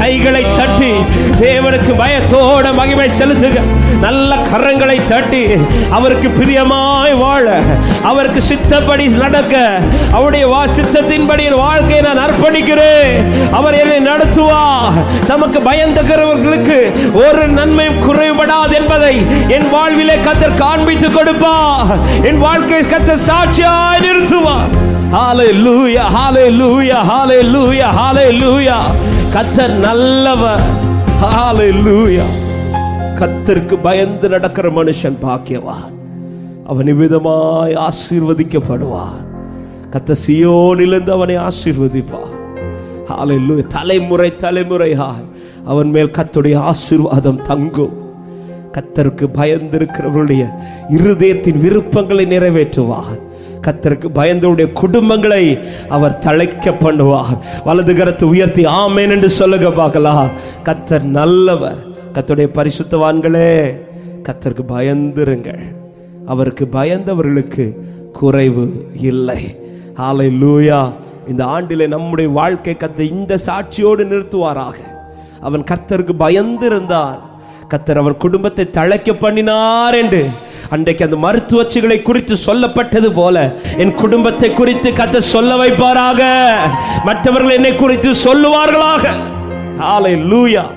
கைகளை தட்டி தேவனுக்கு பயத்தோட மகிமை செலுத்துக நல்ல கரங்களை தட்டி அவருக்கு பிரியமாய் வாழ அவருக்கு சித்தப்படி நடக்க அவருடைய வா சித்தத்தின்படி என் வாழ்க்கையை நான் அர்ப்பணிக்கிறேன் அவர் என்னை நடத்துவா தமக்கு பயந்துகிறவர்களுக்கு ஒரு நன்மையும் குறைபடாது என்பதை என் வாழ்விலே கத்தர் காண்பித்து கொடுப்பா என் வாழ்க்கை கத்தர் சாட்சியாய் நிறுத்துவார் ஹalleluya ஹalleluya ஹalleluya ஹalleluya கத்தர் நல்லவர் ஹalleluya கத்தருக்கு பயந்து நடக்கிற மனுஷன் பாக்கியவான் அவன் இவ்விதமாய் ஆசீர்வதிக்கப்படுவான் கத்த சியோனிலிருந்து அவனை ஆசீர்வதிப்பான் ஹalleluya தலைமுறை தலைமுறையாய் அவன் மேல் கத்துடைய ஆசீர்வாதம் தங்கும் கத்தருக்கு பயந்திருக்கிறவருடைய இருதயத்தின் விருப்பங்களை நிறைவேற்றுவார் கத்தருக்கு பயந்தவருடைய குடும்பங்களை அவர் தழைக்க பண்ணுவார் வலது கரத்தை உயர்த்தி ஆமேன் என்று சொல்லுங்க பார்க்கலாம் கத்தர் நல்லவர் கத்தருடைய பரிசுத்தவான்களே கத்தருக்கு பயந்துருங்கள் அவருக்கு பயந்தவர்களுக்கு குறைவு இல்லை ஆலை லூயா இந்த ஆண்டிலே நம்முடைய வாழ்க்கை கத்தை இந்த சாட்சியோடு நிறுத்துவாராக அவன் கர்த்தருக்கு பயந்திருந்தான் கத்தர் அவர் குடும்பத்தை தழைக்க பண்ணினார் என்று அன்றைக்கு அந்த மருத்துவச்சிகளை குறித்து சொல்லப்பட்டது போல என் குடும்பத்தை குறித்து கத்தர் சொல்ல வைப்பாராக மற்றவர்கள் என்னை குறித்து சொல்லுவார்களாக ஹalleluya